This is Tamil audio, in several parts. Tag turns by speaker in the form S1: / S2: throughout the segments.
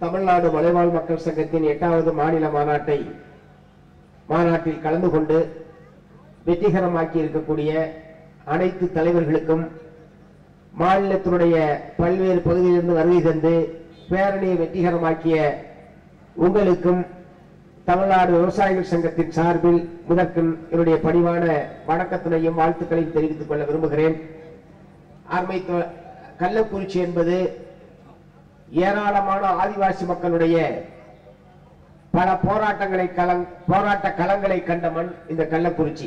S1: தமிழ்நாடு மலைவாழ் மக்கள் சங்கத்தின் எட்டாவது மாநில மாநாட்டை மாநாட்டில் கலந்து கொண்டு வெற்றிகரமாக்கி இருக்கக்கூடிய அனைத்து தலைவர்களுக்கும் மாநிலத்தினுடைய பல்வேறு பகுதியிலிருந்து வருகை தந்து பேரணியை வெற்றிகரமாக்கிய உங்களுக்கும் தமிழ்நாடு விவசாயிகள் சங்கத்தின் சார்பில் முதற்கண் என்னுடைய பணிவான வணக்கத்தினையும் வாழ்த்துக்களையும் தெரிவித்துக் கொள்ள விரும்புகிறேன் அருமை தோ- கள்ளக்குறிச்சி என்பது ஏராளமான ஆதிவாசி மக்களுடைய பல போராட்டங்களை களங் போராட்ட களங்களை கண்ட மண் இந்த கள்ளக்குறிச்சி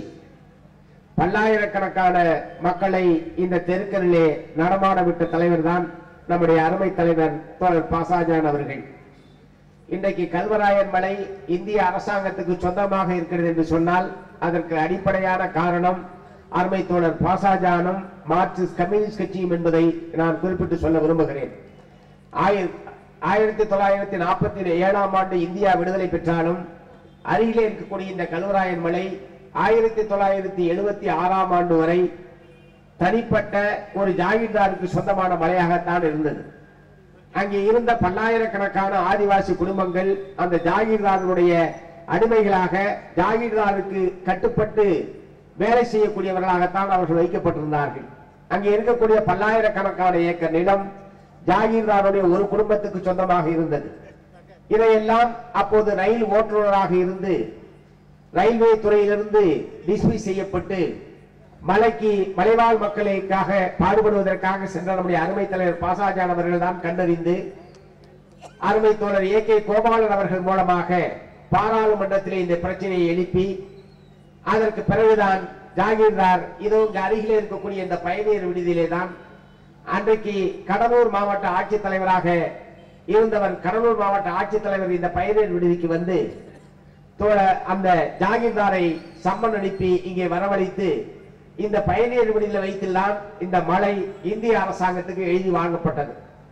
S1: பல்லாயிரக்கணக்கான மக்களை இந்த தெருக்களிலே நடமாட விட்ட தலைவர் தான் நம்முடைய அருமை தலைவர் தோழர் பாசாஜான் அவர்கள் இன்றைக்கு கல்வராயன் மலை இந்திய அரசாங்கத்துக்கு சொந்தமாக இருக்கிறது என்று சொன்னால் அதற்கு அடிப்படையான காரணம் அருமை தோழர் பாசாஜானும் மார்க்சிஸ்ட் கம்யூனிஸ்ட் கட்சியும் என்பதை நான் குறிப்பிட்டு சொல்ல விரும்புகிறேன் ஆயிர- ஆயிரத்தி தொள்ளாயிரத்தி நாற்பத்தி ஏழாம் ஆண்டு இந்தியா விடுதலை பெற்றாலும் அருகிலே இருக்கக்கூடிய இந்த கல்வராயன் மலை ஆயிரத்தி தொள்ளாயிரத்தி எழுபத்தி ஆறாம் ஆண்டு வரை தனிப்பட்ட ஒரு ஜாகிர்தாருக்கு சொந்தமான மலையாகத்தான் இருந்தது அங்கே இருந்த பல்லாயிரக்கணக்கான ஆதிவாசி குடும்பங்கள் அந்த ஜாகிர்தாருடைய அடிமைகளாக ஜாகிர்தாருக்கு கட்டுப்பட்டு வேலை செய்யக்கூடியவர்களாகத்தான் அவர்கள் வைக்கப்பட்டிருந்தார்கள் அங்கே இருக்கக்கூடிய பல்லாயிரக்கணக்கான ஏக்கர் நிலம் ஜாகிர்தாருடைய ஒரு குடும்பத்துக்கு சொந்தமாக இருந்தது இதையெல்லாம் அப்போது ரயில் ஓட்டுநராக இருந்து ரயில்வே துறையிலிருந்து டிஸ்மிஸ் செய்யப்பட்டு மலைக்கு மலைவாழ் மக்களுக்காக பாடுபடுவதற்காக சென்ற நம்முடைய அருமை தலைவர் பாசாஜான் அவர்கள் தான் கண்டறிந்து அருமை தோழர் ஏ கே கோபாலன் அவர்கள் மூலமாக பாராளுமன்றத்திலே இந்த பிரச்சனையை எழுப்பி அதற்கு பிறகுதான் ஜாகீர்தார் இதோ இங்க அருகிலே இருக்கக்கூடிய இந்த பயணியர் விடுதியிலே தான் அன்றைக்கு கடலூர் மாவட்ட ஆட்சித்தலைவராக இருந்தவர் கடலூர் மாவட்ட ஆட்சித்தலைவர் இந்த பயணியர் விடுதிக்கு வந்து தோழர் அந்த ஜாகீர்தாரை சம்மன் அனுப்பி இங்கே வரவழைத்து இந்த பயணியர் விடுதியில் வைத்துதான் இந்த மலை இந்திய அரசாங்கத்துக்கு எழுதி வாங்கப்பட்டது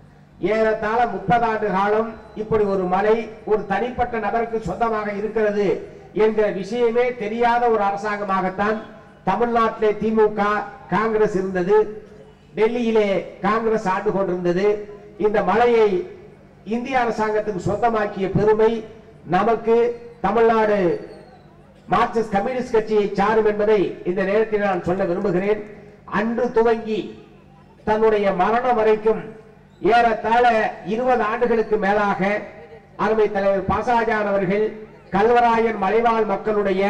S1: ஏறத்தாழ முப்பது ஆண்டு காலம் இப்படி ஒரு மலை ஒரு தனிப்பட்ட நபருக்கு சொந்தமாக இருக்கிறது என்ற விஷயமே தெரியாத ஒரு அரசாங்கமாகத்தான் தமிழ்நாட்டிலே திமுக காங்கிரஸ் இருந்தது டெல்லியிலே காங்கிரஸ் ஆண்டு கொண்டிருந்தது இந்த மலையை இந்திய அரசாங்கத்துக்கு சொந்தமாக்கிய பெருமை நமக்கு தமிழ்நாடு மார்க்சிஸ்ட் கம்யூனிஸ்ட் கட்சியை சாரும் என்பதை இந்த நேரத்தில் நான் சொல்ல விரும்புகிறேன் அன்று துவங்கி தன்னுடைய மரணம் வரைக்கும் ஏறத்தாழ இருபது ஆண்டுகளுக்கு மேலாக அருமை தலைவர் பாசாஜான் அவர்கள் கல்வராயன் மலைவாழ் மக்களுடைய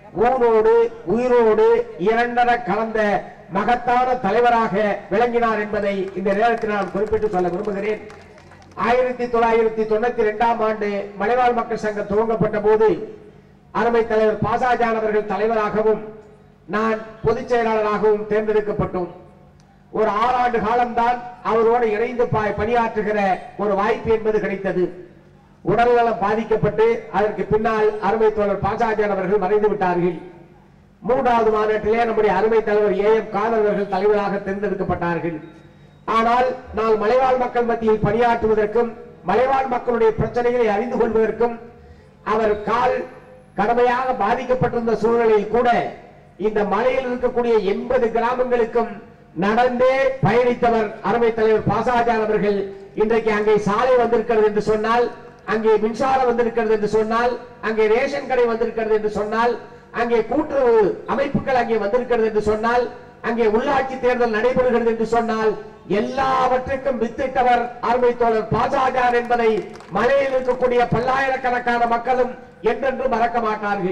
S1: ஊனோடு உயிரோடு இரண்டர கலந்த மகத்தான தலைவராக விளங்கினார் என்பதை இந்த நேரத்தில் நான் குறிப்பிட்டு சொல்ல விரும்புகிறேன் ஆயிரத்தி தொள்ளாயிரத்தி தொண்ணூத்தி இரண்டாம் ஆண்டு மலைவாழ் மக்கள் சங்கம் துவங்கப்பட்ட போது அருமை தலைவர் பாசாஜான் அவர்கள் தலைவராகவும் நான் பொதுச் செயலாளராகவும் தேர்ந்தெடுக்கப்பட்டோம் ஒரு ஆறாண்டு காலம்தான் அவரோடு இணைந்து ப- பணியாற்றுகிற ஒரு வாய்ப்பு என்பது கிடைத்தது உடல்நலம் பாதிக்கப்பட்டு அதற்கு பின்னால் அருமை தோழர் பாசாஜான் அவர்கள் மறைந்து விட்டார்கள் மூன்றாவது மாநாட்டிலே நம்முடைய அருமை தலைவர் ஏ எம் காதர் அவர்கள் தலைவராக தேர்ந்தெடுக்கப்பட்டார்கள் ஆனால் நான் மலைவாழ் மக்கள் மத்தியில் பணியாற்றுவதற்கும் மலைவாழ் மக்களுடைய பிரச்சனைகளை அறிந்து கொள்வதற்கும் அவர் கால் கடுமையாக பாதிக்கப்பட்டிருந்த சூழ்நிலையில் கூட இந்த மலையில் இருக்கக்கூடிய எண்பது கிராமங்களுக்கும் நடந்தே பயணித்தவர் அருமை தலைவர் பாசாஜான் அவர்கள் இன்றைக்கு அங்கே சாலை வந்திருக்கிறது என்று சொன்னால் அங்கே மின்சாரம் வந்திருக்கிறது என்று சொன்னால் அங்கே ரேஷன் கடை வந்திருக்கிறது என்று சொன்னால் அங்கே கூட்டுறவு அமைப்புகள் அங்கே வந்திருக்கிறது என்று சொன்னால் அங்கே உள்ளாட்சி தேர்தல் நடைபெறுகிறது என்று சொன்னால் எல்லாவற்றுக்கும் வித்திட்டவர் அருமை தோழர் பாசாஜார் என்பதை மலையில் இருக்கக்கூடிய பல்லாயிரக்கணக்கான மக்களும் என்றென்று மறக்க மாட்டார்கள்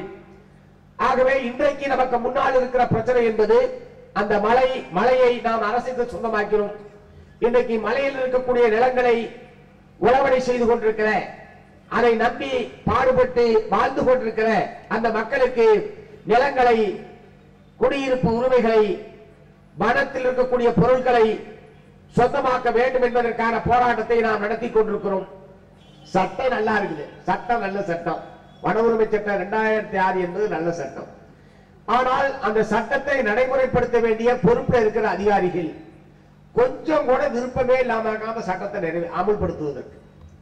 S1: ஆகவே இன்றைக்கு நமக்கு முன்னால் இருக்கிற பிரச்சனை என்பது அந்த மலை மலையை நாம் அரசுக்கு சொந்தமாக்கிறோம் இன்றைக்கு மலையில் இருக்கக்கூடிய நிலங்களை உழவடை செய்து கொண்டிருக்கிற அதை நம்பி பாடுபட்டு வாழ்ந்து கொண்டிருக்கிற அந்த மக்களுக்கு நிலங்களை குடியிருப்பு உரிமைகளை வனத்தில் இருக்கக்கூடிய பொருட்களை சொந்தமாக்க வேண்டும் என்பதற்கான போராட்டத்தை நாம் நடத்தி கொண்டிருக்கிறோம் சட்டம் நல்லா இருக்குது சட்டம் நல்ல சட்டம் வன உரிமை சட்டம் இரண்டாயிரத்தி ஆறு என்பது நல்ல சட்டம் ஆனால் அந்த சட்டத்தை நடைமுறைப்படுத்த வேண்டிய பொறுப்பில் இருக்கிற அதிகாரிகள் கொஞ்சம் கூட விருப்பமே இல்லாம இருக்காம சட்டத்தை நிறைவே அமுல்படுத்துவதற்கு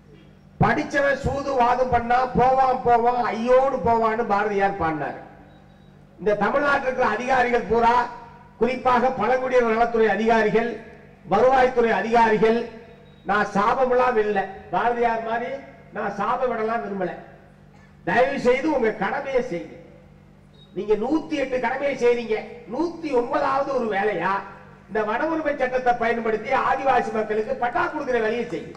S1: படிச்சவன் சூது வாதம் பண்ணா போவான் போவான் ஐயோடு போவான்னு பாரதியார் பாடினார் இந்த தமிழ்நாட்டில் இருக்கிற அதிகாரிகள் பூரா குறிப்பாக பழங்குடியினர் நலத்துறை அதிகாரிகள் வருவாய்த்துறை அதிகாரிகள் நான் சாபமெல்லாம் இல்லை பாரதியார் மாதிரி நான் சாபம் விடலாம் விரும்பல தயவு செய்து உங்க கடமையை செய்யுங்க நீங்க நூத்தி எட்டு கடமையை செய்றீங்க நூத்தி ஒன்பதாவது ஒரு வேலையா இந்த வன உரிமை சட்டத்தை பயன்படுத்தி ஆதிவாசி மக்களுக்கு பட்டா கொடுக்கிற வேலையை செய்யுங்க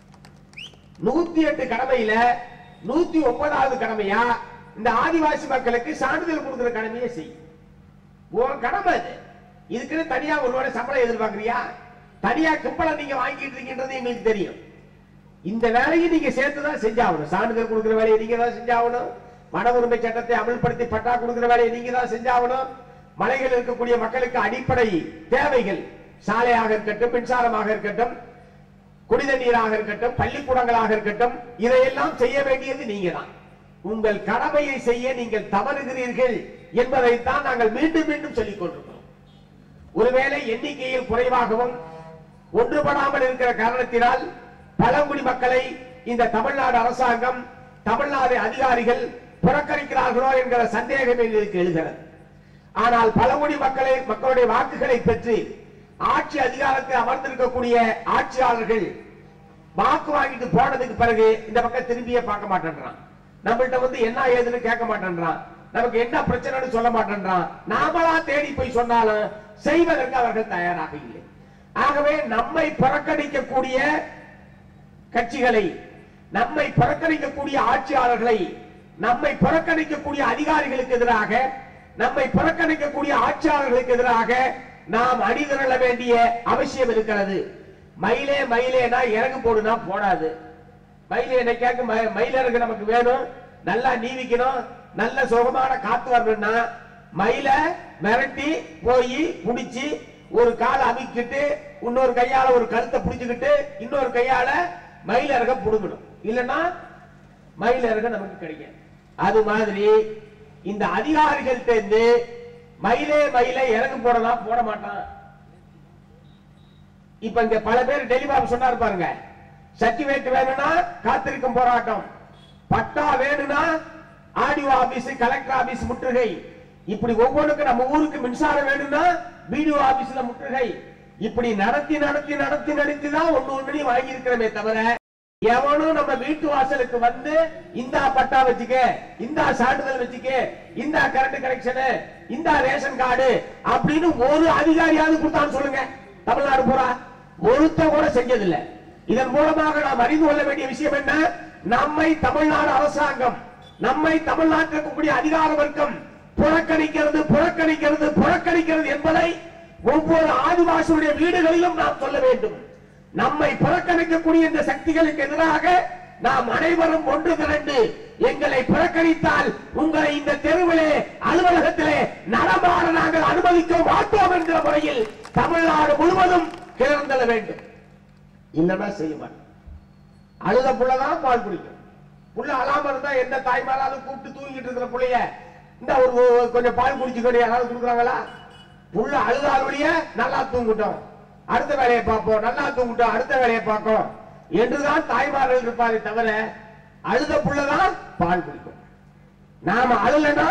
S1: நூத்தி எட்டு கடமையில நூத்தி ஒன்பதாவது கடமையா இந்த ஆதிவாசி மக்களுக்கு சான்றிதழ் கொடுக்கிற கடமையை செய்யும் உன் கடமை அது இதுக்குன்னு தனியா ஒருவேளை சம்பளம் எதிர்பார்க்கறியா தனியா கிம்பளம் நீங்க வாங்கிட்டு இருக்கீங்கன்றது எங்களுக்கு தெரியும் இந்த வேலையை நீங்க சேர்த்து தான் செஞ்சாகணும் சான்றிதழ் கொடுக்கிற வேலையை நீங்க தான் செஞ்சாகணும் வன உரிமை சட்டத்தை அமல்படுத்தி பட்டா கொடுக்கிற வேலையை நீங்க தான் செஞ்சாகணும் மலைகள் இருக்கக்கூடிய மக்களுக்கு அடிப்படை தேவைகள் சாலையாக இருக்கட்டும் மின்சாரமாக இருக்கட்டும் குடித நீராக இருக்கட்டும் பள்ளிக்கூடங்களாக இருக்கட்டும் இதையெல்லாம் செய்ய வேண்டியது நீங்க தான் உங்கள் கடமையை செய்ய நீங்கள் தவறுகிறீர்கள் என்பதைத்தான் நாங்கள் மீண்டும் மீண்டும் சொல்லிக் கொண்டிருக்கிறோம் ஒருவேளை எண்ணிக்கையில் குறைவாகவும் ஒன்றுபடாமல் இருக்கிற காரணத்தினால் பழங்குடி மக்களை இந்த தமிழ்நாடு அரசாங்கம் தமிழ்நாடு அதிகாரிகள் புறக்கணிக்கிறார்களோ என்கிற சந்தேகம் எங்களுக்கு எழுகிறது ஆனால் பழங்குடி மக்களை மக்களுடைய வாக்குகளை பெற்று ஆட்சி அதிகாரத்தில் அமர்ந்திருக்கக்கூடிய ஆட்சியாளர்கள் வாக்கு வாங்கிட்டு போனதுக்கு பிறகு இந்த பக்கம் திரும்பியே பார்க்க மாட்டேன்றான் நம்மள்ட்ட வந்து என்ன ஏதுன்னு கேட்க மாட்டேன்றான் நமக்கு என்ன பிரச்சனைன்னு சொல்ல மாட்டேன்றான் நாமளா தேடி போய் சொன்னாலும் செய்வதற்கு அவர்கள் தயாராக இல்லை ஆகவே நம்மை புறக்கணிக்கக்கூடிய கட்சிகளை நம்மை புறக்கணிக்கக்கூடிய ஆட்சியாளர்களை நம்மை புறக்கணிக்கக்கூடிய அதிகாரிகளுக்கு எதிராக நம்மை புறக்கணிக்கக்கூடிய ஆட்சியாளர்களுக்கு எதிராக நாம் அணிதிரள வேண்டிய அவசியம் இருக்கிறது மயிலே மயிலேனா இறகு போடுனா போடாது மயிலே என்னைக்காக்கு ம- மயிலிறகு நமக்கு வேணும் நல்லா நீவிக்கணும் நல்ல சுகமான காத்து வரணும்னா மயில மிரட்டி போய் புடிச்சு ஒரு காலை அமிக்கிட்டு இன்னொரு கையால ஒரு கழுத்தை புடிச்சுக்கிட்டு இன்னொரு கையால மயிலிறக புடுங்கணும் இல்லைன்னா மயிலிறக நமக்கு கிடைக்கும் அது மாதிரி இந்த அதிகாரிகள்ட்ட இருந்து மயிலே மயிலே இறகு போடலாம் போட மாட்டான் இப்ப இங்க பல பேர் டெலிபாப் சொன்னாரு பாருங்க சர்டிபிகேட் வேணும்னா காத்திருக்கும் போராட்டம் பட்டா வேணும்னா ஆடியோ ஆபீஸ் கலெக்டர் ஆபீஸ் முற்றுகை இப்படி ஒவ்வொன்றுக்கும் நம்ம ஊருக்கு மின்சாரம் வேணும்னா பிடிஓ ஆபீஸ்ல முற்றுகை இப்படி நடத்தி நடத்தி நடத்தி நடத்தி தான் ஒண்ணு ஒண்ணு வாங்கி இருக்கிறோமே தவிர எவனும் நம்ம வீட்டு வாசலுக்கு வந்து இந்தா பட்டா வச்சுக்க இந்தா சான்றிதழ் வச்சுக்க இந்தா கரண்ட் கனெக்ஷனு இந்தா ரேஷன் கார்டு அப்படின்னு ஒரு அதிகாரியாவது கொடுத்தான்னு சொல்லுங்க தமிழ்நாடு பூரா ஒருத்த கூட செஞ்சதில்லை இதன் மூலமாக நாம் அறிந்து கொள்ள வேண்டிய விஷயம் என்ன நம்மை தமிழ்நாடு அரசாங்கம் நம்மை தமிழ்நாட்டில் இருக்கக்கூடிய அதிகார வர்க்கம் புறக்கணிக்கிறது புறக்கணிக்கிறது புறக்கணிக்கிறது என்பதை ஒவ்வொரு ஆதிவாசியுடைய வீடுகளிலும் நாம் சொல்ல வேண்டும் நம்மை புறக்கணிக்கக்கூடிய இந்த சக்திகளுக்கு எதிராக நாம் அனைவரும் ஒன்று திரண்டு எங்களை புறக்கணித்தால் உங்களை இந்த தெருவிலே அலுவலகத்திலே நடமாட நாங்கள் அனுமதிக்க மாட்டோம் என்கிற முறையில் தமிழ்நாடு முழுவதும் கிளர்ந்தெழ வேண்டும் இல்லைன்னா செய்ய மாட்டோம் அழுத புள்ளதான் பால் குடிக்கும் புள்ள அழாம இருந்தா எந்த தாய்மாராவது கூப்பிட்டு தூங்கிட்டு இருக்கிற புள்ளைய இந்த ஒரு ஒரு கொஞ்சம் பால் குடிச்சுக்கணும் யாராவது கொடுக்குறாங்களா புள்ள அழுதாலுடைய நல்லா தூங்கட்டும் அடுத்த வேலையை பார்ப்போம் நல்லா தூங்கட்டும் அடுத்த வேலையை பார்ப்போம் என்றுதான் தாய்மார்கள் இருப்பாரே தவிர அழுத புள்ளதான் பால் குடிக்கும் நாம அழுலனா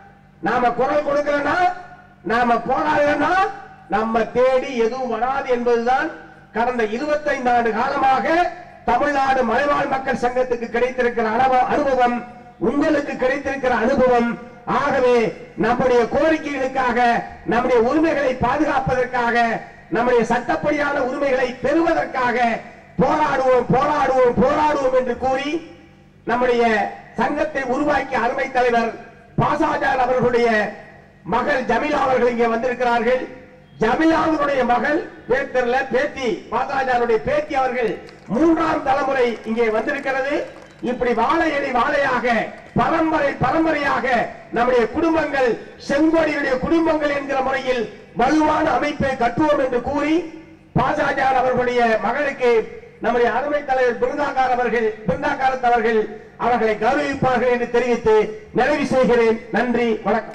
S1: நாம குரல் கொடுக்கலனா நாம போராடலனா நம்ம தேடி எதுவும் வராது என்பதுதான் கடந்த 25 ஆண்டு காலமாக தமிழ்நாடு மலைவாழ் மக்கள் சங்கத்துக்கு கிடைத்திருக்கிற அனுபவ- அனுபவம் உங்களுக்கு கிடைத்திருக்கிற அனுபவம் ஆகவே நம்முடைய கோரிக்கைகளுக்காக நம்முடைய உரிமைகளை பாதுகாப்பதற்காக நம்முடைய சட்டப்படியான உரிமைகளை பெறுவதற்காக போராடுவோம் போராடுவோம் போராடுவோம் என்று கூறி நம்முடைய சங்கத்தை உருவாக்கிய அருமை தலைவர் பாசாஜான் அவர்களுடைய மகள் ஜமீலா அவர்கள் இங்கே வந்திருக்கிறார்கள் ஜமீலாவுடைய மகள் பேர் தெரியல பேத்தி பாசாஜானுடைய பேத்தி அவர்கள் மூன்றாம் தலைமுறை இங்கே வந்திருக்கிறது இப்படி வாழையடி வாழையாக பரம்பரை பரம்பரையாக நம்முடைய குடும்பங்கள் செங்கோடியுடைய குடும்பங்கள் என்கிற முறையில் வலுவான அமைப்பை கட்டுவோம் என்று கூறி பாசாஜான் அவர்களுடைய மகளுக்கு நம்முடைய அருமை தலைவர் பிருந்தாகார் அவர்கள் பிருந்தாகாரத் அவர்கள் அவர்களை கௌரவிப்பார்கள் என்று தெரிவித்து நிறைவு செய்கிறேன் நன்றி வணக்கம்